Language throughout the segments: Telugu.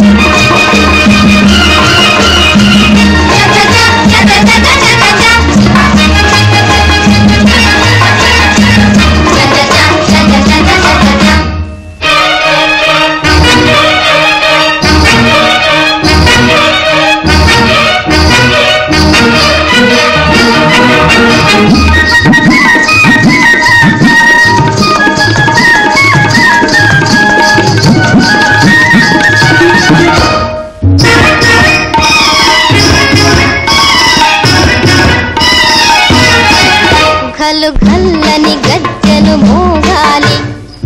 ఘలు ఘల్లని గజ్జలు మోగాలి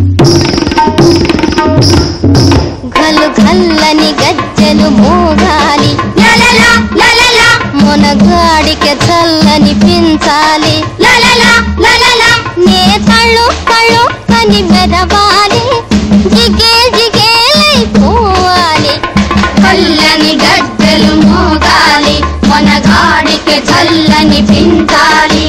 ఘలు ఘల్లని గజ్జలు మోగాలి లలలా, లలలా. మొనగాడికి చల్లని పెంచాలి లలలా, లలలా. నే తళ్ళు కళ్ళు కని మెరవాలి జిగే జిగేలై పోవాలి కల్లని గజ్జలు మోగాలి మొనగాడికి చల్లని పెంచాలి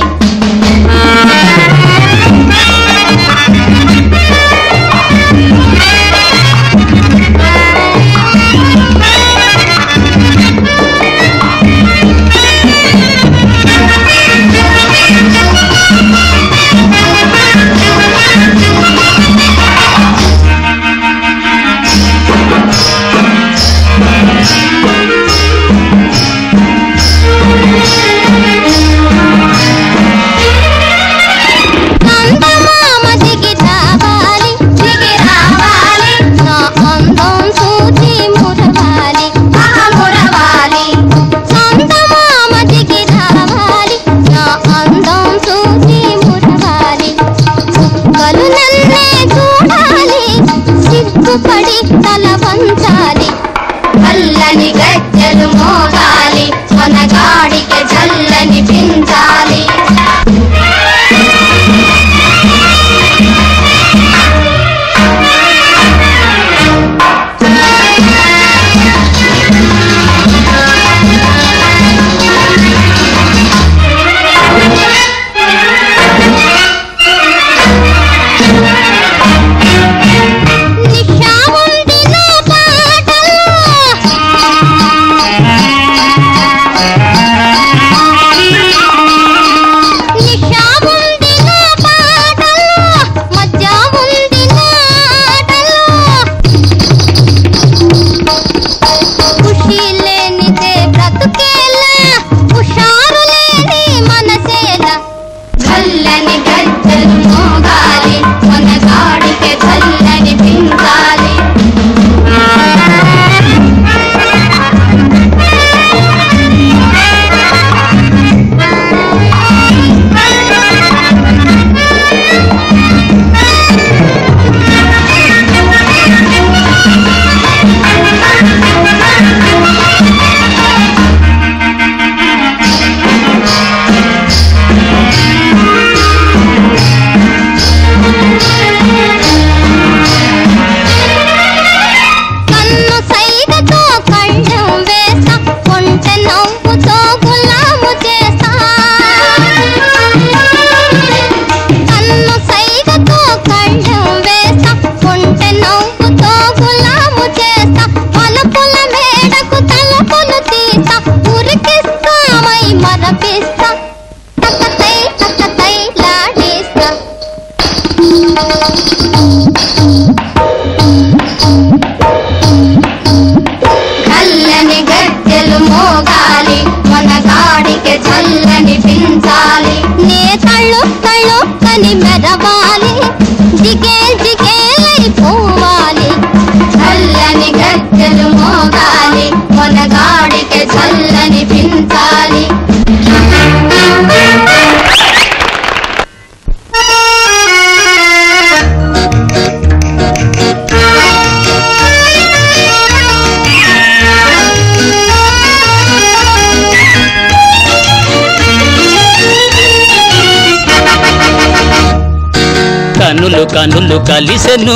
అందమామ దిగి రావాలి దిగి రావాలి నా అందం చూసి మురవాలి మురవాలి అందమామ దిగి రావాలి నా అందం చూసి మురవాలి చుక్కలు నన్నే చూడాలి సిగ్గుపడి తల వంచాలి చల్లని గజ్జలు మోగాలి కొనగాడికి చల్లని పించాలి నిషా ఉంది నా పాటలో నిషా ఉంది నా పాటలో మధ్య ఉంది నా ఆటలో ఖుషి లేనిదే బ్రతుకేలా హుషారు లేని మనసేలా చల్లని గజ్జలు మోగాలి మనగాడికి చల్లని పించాలి కన్ను సైగతో కళ్ళం వేసా కొంటె నవ్వుతో గులాము చేసా కన్ను సైగతో కళ్ళం వేసా కొంటె నవ్వుతో గులాము చేసా పలుపుల మేడకు తలుపులు తీసా ఉరికిస్తామై మరపిస్తా తక్కతై తక్కతై లాడేస్తా కల్లని గజ్జలు మోగాలి మనగాడికి చల్లని పించాలి నే తళ్ళు తళ్ళు కని మెరవాలి జిగే జిగేలై పోవాలి చల్లని గజ్జలు మోగాలి మనగాడికి చల్లని పించాలి కనులు కనులు కలిసెను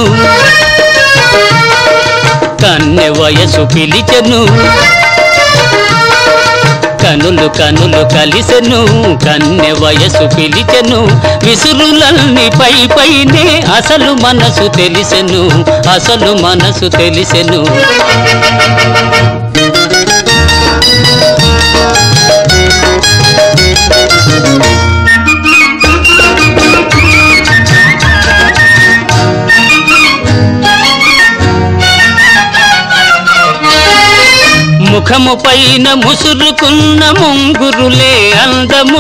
కన్నె వయసు పిలిచెను కనులు కనులు కలిసెను కన్నె వయసు పిలిచెను విసురులన్నీ పై పైనే అసలు మనసు తెలిసెను అసలు మనసు తెలిసెను ముఖము పైన ముసురుకున్న ముంగురులే అందము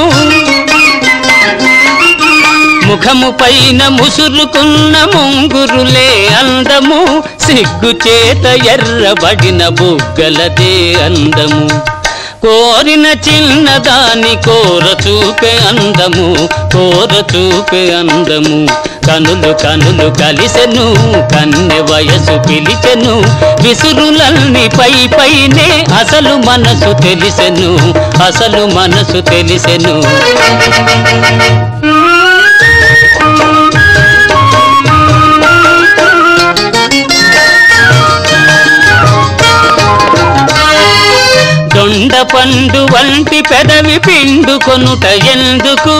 ముఖము పైన ముసురుకున్న ముంగురులే అందము సిగ్గు చేత ఎర్రబడిన బుగ్గలదే అందము కోరిన చిన్నదాని కోర చూపే అందము కోర చూపే అందము కనులు కనులు కలిసెను కన్నె వయసు పిలిచెను విసురులన్నీ పై పైనే అసలు మనసు తెలిసెను అసలు మనసు తెలిసెను దొండ పండు వంటి పెదవి పిండుకొనుట ఎందుకు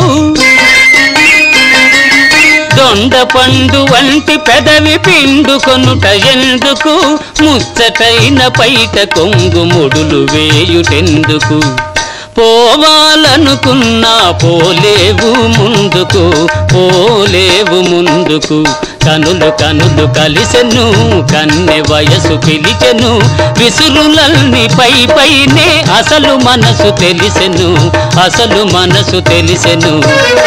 దొండ పండు వంటి పెదవి పిండుకొనుట ఎందుకు ముచ్చటైన పైట కొంగు ముడులు వేయుటెందుకు పోవాలనుకున్నా పోలేవు ముందుకు పోలేవు ముందుకు కనులు కనులు కలిసెను కన్నె వయసు పిలిచెను విసురులన్నీ పై పైనే అసలు మనసు తెలిసెను అసలు మనసు తెలిసెను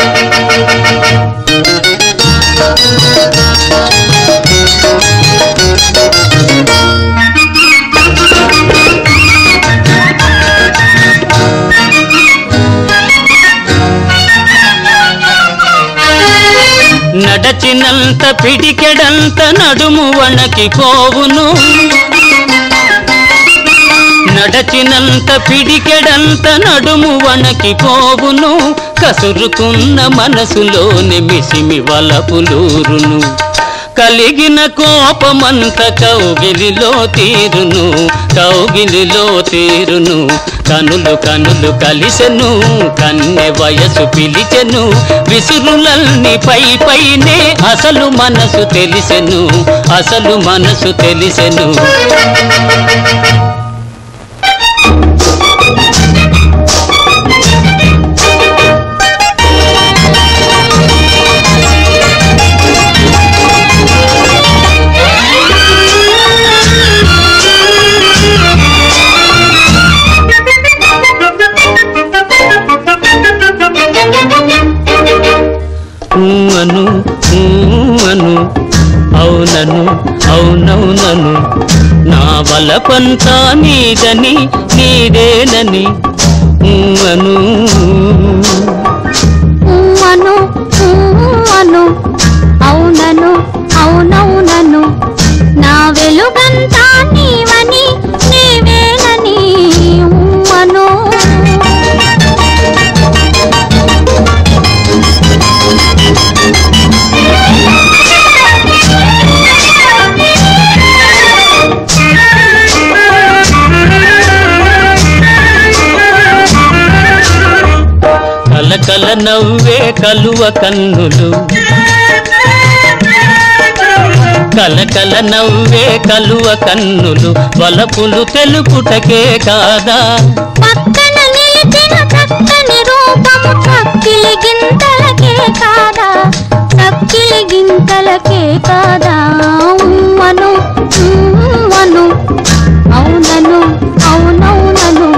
నడచినంత పిడికెడంత నడుము వణకి పోవును నడచినంత పిడికెడంత నడుము వణకి పోవును కసురుకున్న మనసులోని మిసిమి వలపులూరును కలిగిన కోపమంత కౌగిలిలో తీరును కౌగిలిలో తీరును కనులు కనులు కలిసెను కన్నె వయసు పిలిచెను విసురులన్నీ పై పైనే అసలు మనసు తెలిసెను అసలు మనసు తెలిసెను ఊ అను ఊ అను అవునను అవునవునను నా వలపంతా నీదని నీదేనని ఊ అను అను అను అవునను అవునవునను నా వెలుగంతా నీవని నీవేనని అను కలకల నవ్వే కలువ కన్నులు కలకల నవ్వే కలువ కన్నులు వలపులు తెలుపుటకే కాదా పక్కన నిలిచిన చక్కని రూపము చక్కిలి గింతలకే కాదా చక్కిలి గింతలకే కాదా ఉమ్మను ఉమ్మను అవునను అవునవునను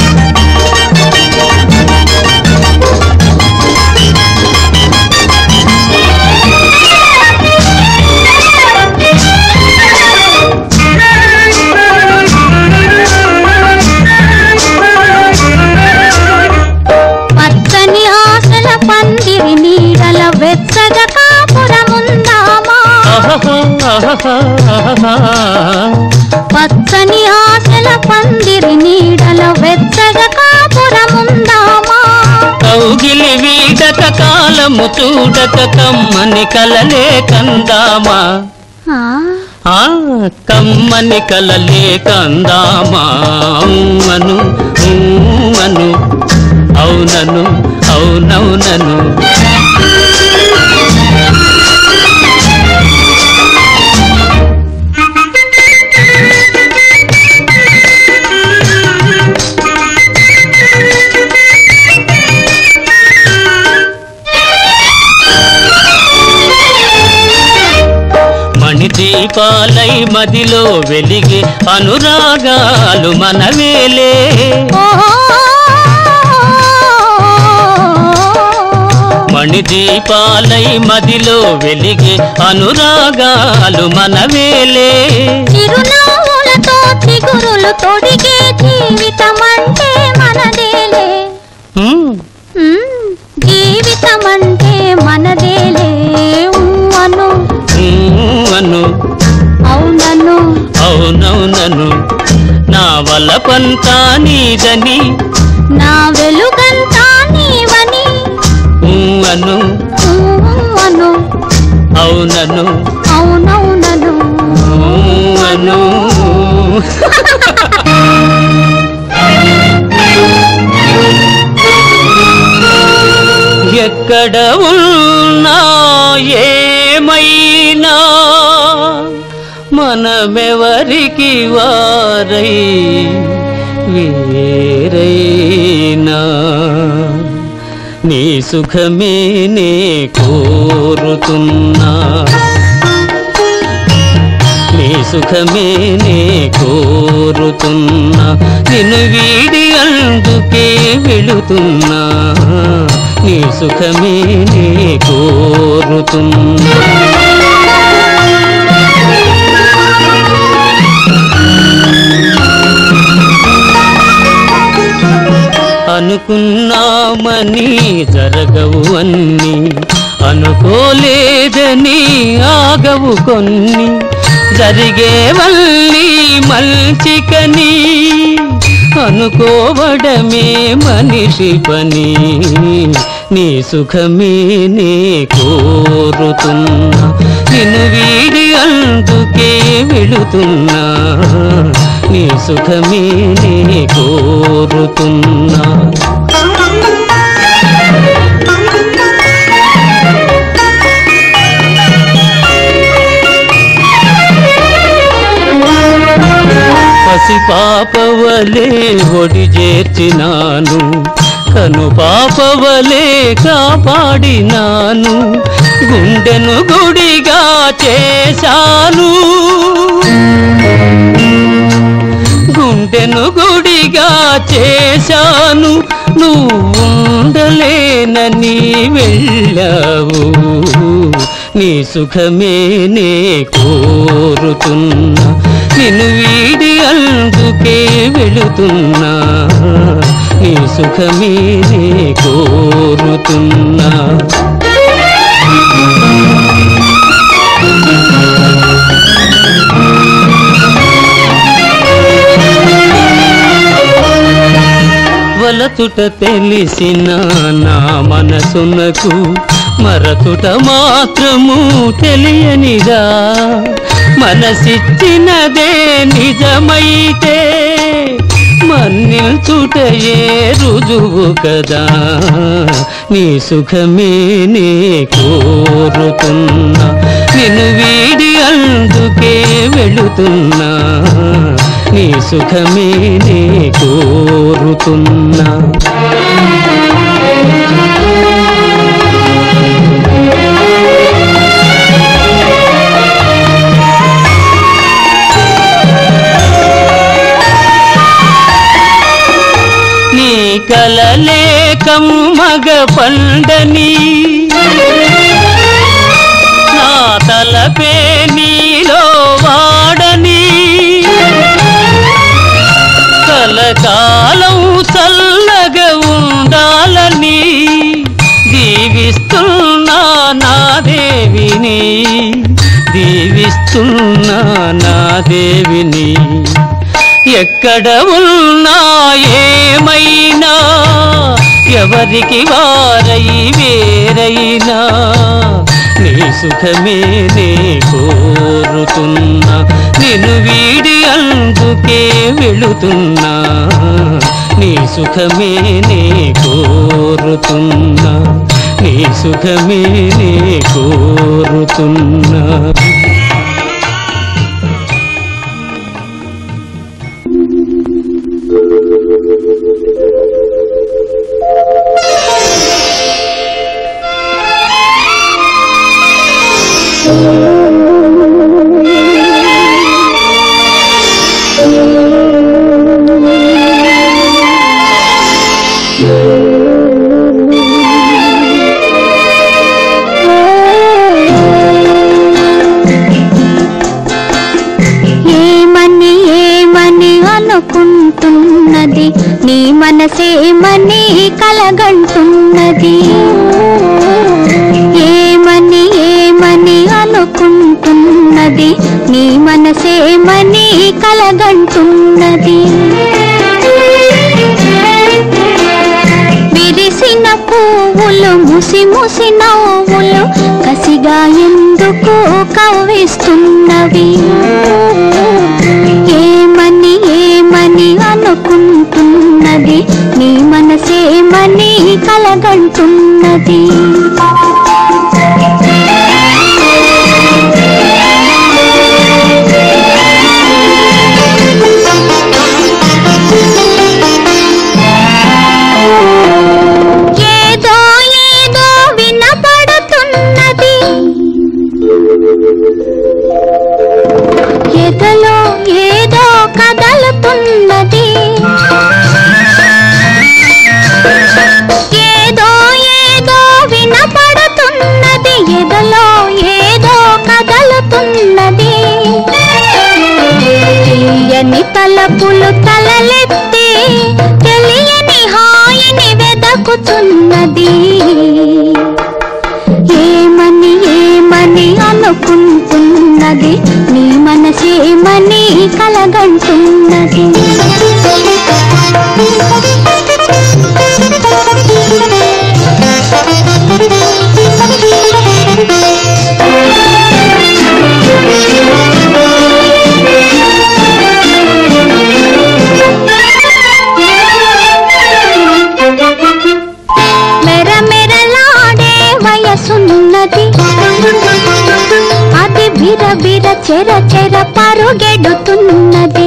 పచ్చని ఆశల పందిరి నీడల వెచ్చగ కాపురముందామా ఆహాహా, ఆహాహా, ఆహాహా. పచ్చని ఆశల పందిరి నీడల వెచ్చగ కాపురముందామా కౌగిలి వీడక కాలము చూడక కమ్మని కలలే కందామా ఆ, ఆ కమ్మని కలలే కందామా అను అను అవునను అవునవునను మణిదీపాలై మదిలో వెలిగే అనురాగాలు మనవేలే మణిదీపాలై మదిలో వెలిగే అనురాగాలు మనవేలే చిరునవ్వులతో చిగురులు తొడిగే జీవితం అంటే మనదేలే హ్మ్, మ్మ్. జీవితం అంటే మనదేలే ఊ అను హ్మ్ అను అవునను అవునవునను నా వలపంతా నీదని నా వెలుగంతా నీవని హ్మ్ అను ఊ అను అవునను అవునవునను హ్మ్ అను ఎక్కడ ఉన్నా ఏమైనా మనమెవరికి వారై వేరైనా నీ సుఖమే నే కోరుతున్నా నీ సుఖమే నే కోరుతున్నా నిన్ను వీడి అందుకే వెళుతున్నా నీ సుఖమే నే కోరుతున్నా అనుకున్నామని జరగవు అన్ని అనుకోలేదని ఆగవు కొన్ని జరిగేవల్లి మంచికని అనుకోవడమే మనిషి పని నీ సుఖమే నే కోరుతున్నా నిన్ను వీడి అందుకే వెళుతున్నా నీ సుఖమే నే కోరుతున్నా పసి పాపవలే ఒడి చేర్చినాను కను పాపవలే కాపాడినాను గుండెను గుడిగా చేశాను గుండెను గుడిగా చేశాను నువ్వు ఉండలేనని వెళ్ళావు నీ సుఖమే నే కోరుతున్నా నిన్ను వీడి అందుకే వెళుతున్నా నీ సుఖమే నే కోరుతున్నా వలతుట తెలిసిన నా మనసునకు మరతుట మాత్రము తెలియనిదా మనసిచ్చినదే నిజమైతే మన్నిల్చుటయే రుజువు కదా నీ సుఖమే నే కోరుతున్నా నిన్ను వీడి అందుకే వెళుతున్నా నీ సుఖమే నే కోరుతున్నా నీ కలలే కమ్మగ పండని నా తలపే నీలో వాడని కలకాలం చల్లగా ఉండాలని దీవిస్తున్నా నా దేవిని దీవిస్తున్నా నా దేవిని ఎక్కడ ఉన్నా ఏమైనా ఎవరికి వారై వేరైనా నీ సుఖమే నే కోరుతున్నా నిన్ను వీడి అందుకే వెళుతున్నా నీ సుఖమే నే కోరుతున్నా నీ సుఖమే నే కోరుతున్నా ఏమని ఏమని అనుకుంటున్నది నీ మనసేమని కలగంటున్నది ఏమని ఏమని అనుకుంటున్నది నీ మనసేమని కలగంటున్నది విరిసిన పువ్వులు ముసి ముసి నవ్వులు కసిగా ఎందుకు కవ్విస్తున్నవి ఏమని ఏమని అనుకుంటున్నది నీ మనసేమని కలగంటున్నది ఏదో ఏదో వినపడుతున్నది ఎదలో ఏదో కదలుతున్నది ఏదో ఏదో వినపడుతున్నది ఎదలో ఏదో కదలుతున్నది తీయని తలపులు తలలెత్తి తెలియని హాయిని వెదకుతున్నది ఏమని ఏమని అనుకుంటున్నది నీ మనసేమని కలగంటున్నది మెరమెరలాడే వయసున్నది అది బిర బిర చెర చెర పరుగెడుతున్నది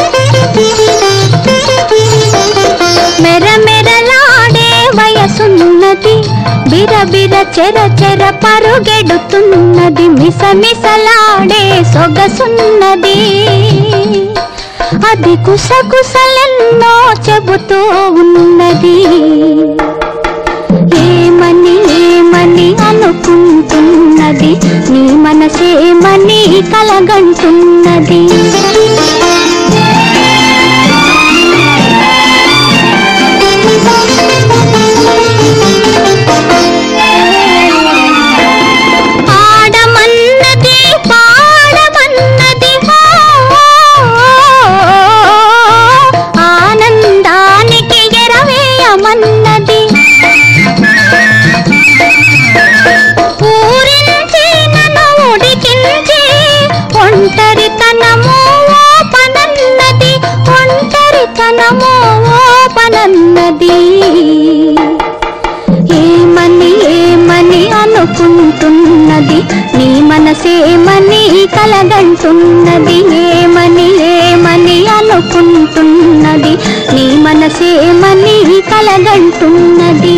మెరమెరలాడే వయసున్నది బిర బిర చెర చెర పరుగెడుతున్నది మిస మిసలాడే సొగసున్నది అది కుసకుసలెన్నో చెబుతూ ఉన్నది ఏమని ఏమని అనుకుంటున్నది నీ మనసేమని కలగంటున్నది ఆడమన్నది పాడమన్నది ఆనందానికి ఎరవేయమన్నది ఊరించి నన్ను ఉడికించి ఒంటరితనము ఓపనన్నది ఒంటరితనము ఓపనన్నది ఏమని ఏమని అనుకుంటున్నది నీ మనసేమని కలగంటున్నది ఏమని ఏమని అనుకుంటున్నది నీ మనసేమని కలగంటున్నది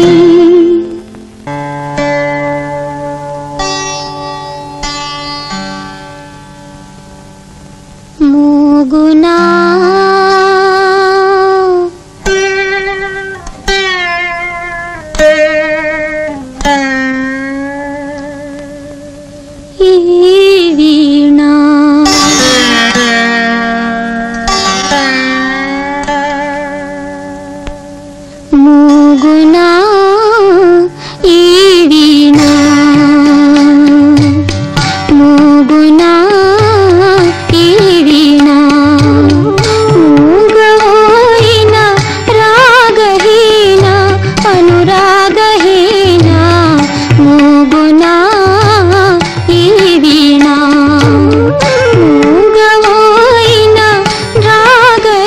మూగునా ఈ వీణా మూగునా ఈ వీణా మూగునా ఈ వీణా మూగవోయిన రాగహీన అనురాగహీన మూగునా ఈ వీణా మూగవోయిన రాగహీన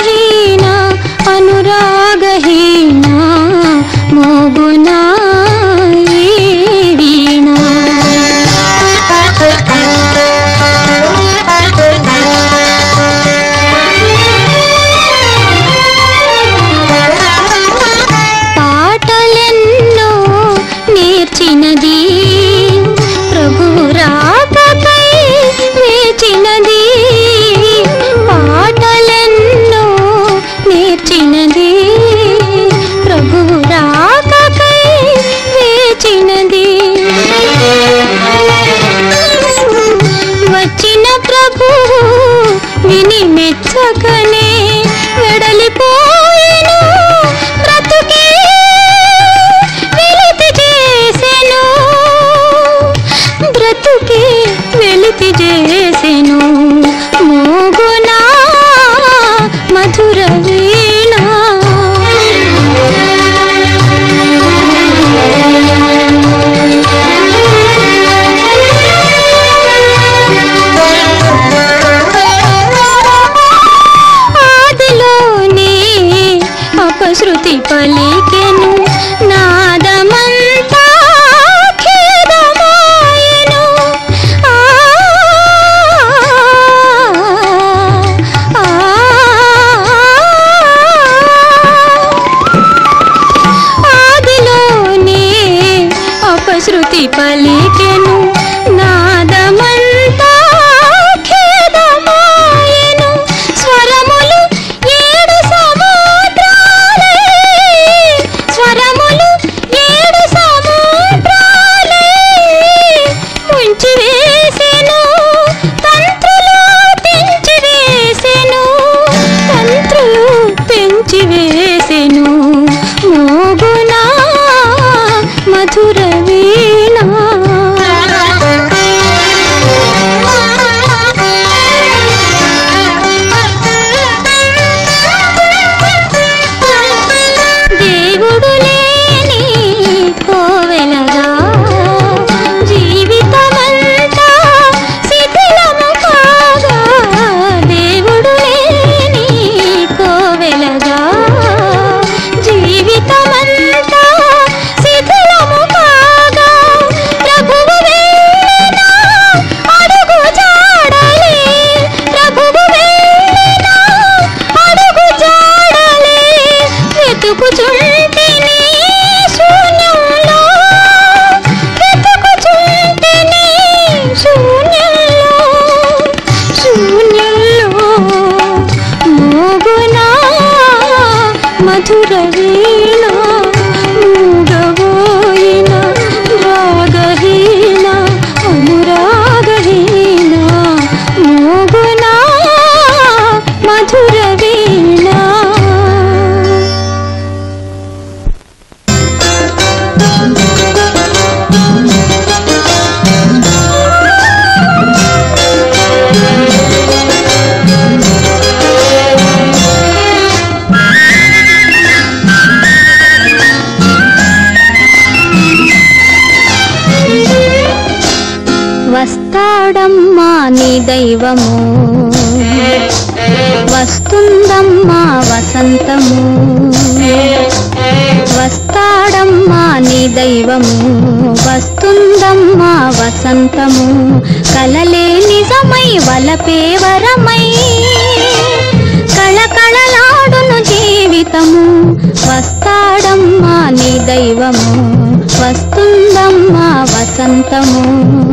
దొరకనే వెడలిపోయెను బ్రతుకే వెలితి చేసెను బ్రతుకే వెలితి చేసెను మోగునా మధుర వీణ ఆదిలోనే అపశృతి పలికెను నాదమంతా ఖేదమాయెను ఆ, ఆ, ఆదిలోనే అపశృతి పలికెను నాదమంతా ఖేదమాయెను స్వరములు ఏడు సముద్రాలే స్వరములు ఏడు సముద్రాలే ముంచి వేసెను తంత్రులు తెంచి వేసెను తంత్రులు పెంచి వేసెను మోగునా మధుర వీణ దేవుడు లేని కోవెలగా జీవితమంతా శిథిలము కాగా దేవుడు లేని కోవెలగా జీవితమంతా శిథిలము కాగా ప్రభువు వెళ్ళిన అడుగు జాడలే ప్రభువు వెళ్ళిన అడుగు జాడలే వెతుకుచుంటిని శూన్యంలో వెతుకుచుంటిని శూన్యంలో శూన్యంలో మోగునా మధుర వీణ మూగబోయిన రాగహీన అనురాగహీన మోగునా మధుర వీణ వస్తాడమ్మా నీ దైవము వస్తుందమ్మా వసంతము వస్తాడమ్మా నీ దైవము వస్తుందమ్మా వసంతము కలలే నిజమై వలపే వరమై కళకళలాడును జీవితము వస్తాడమ్మా నీ దైవము వస్తుందమ్మా వసంతము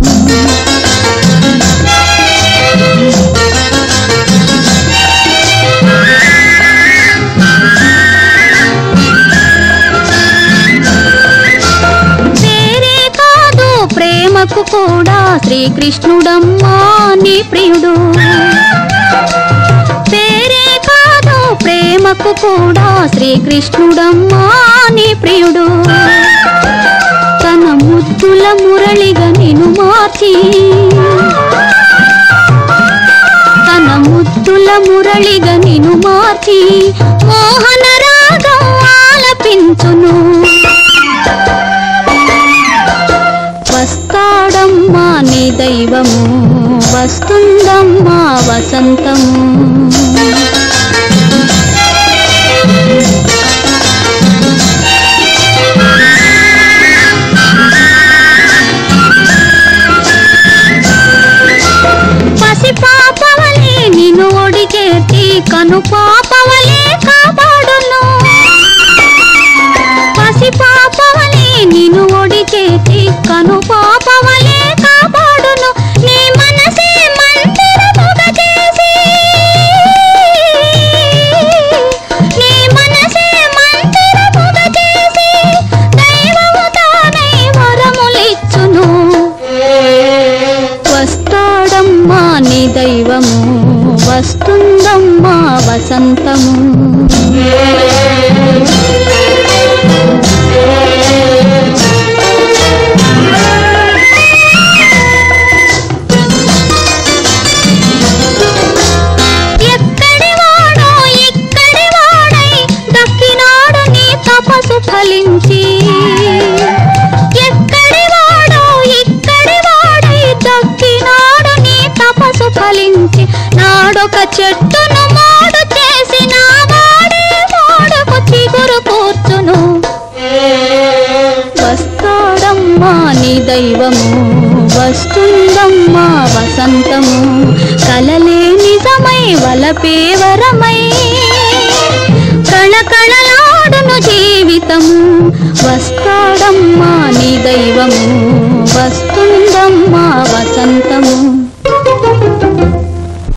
పేరే కాదు ప్రేమకు కూడా శ్రీకృష్ణుడమ్మా నీ ప్రియుడు పేరే కాదు ప్రేమకు కూడా శ్రీకృష్ణుడమ్మా నీ ప్రియుడు తన ముద్దుల మురళిగా నిను మార్చి తన ముద్దుల మురళిగా నిను మార్చి మోహన రాగం ఆలపించును వస్తాడమ్మా నీ దైవము వస్తుందమ్మా వసంతము పసి పాపవలే నిన్ను ఒడి చేర్చి కను పాపవలే కాపాడును పసి పాపవలే నిన్ను ఒడి చేర్చి కను పాపవలే కాపాడును నీ మనసే మందిరముగా చేసి నీ మనసే మందిరముగా చేసి దైవము తానై వరములిచ్చును వస్తాడమ్మా నీ దైవము వస్తుందమ్మా వసంతము ఎక్కడి వాడో ఇక్కడి వాడై దక్కినాడు నీ తపసు ఫలించి ఎక్కడి వాడో ఇక్కడి వాడై దక్కినాడు నీ తపసు ఫలించి నాడొక చెట్టును మోడు చేసి నా వాడే మోడుకు చిగురు కూర్చును వస్తాడమ్మా నీ దైవము వస్తుందమ్మా వసంతము కలలే నిజమై వలపే వరమై కళకళలాడును జీవితము వస్తాడమ్మా నీ దైవము వస్తుందమ్మా వసంతము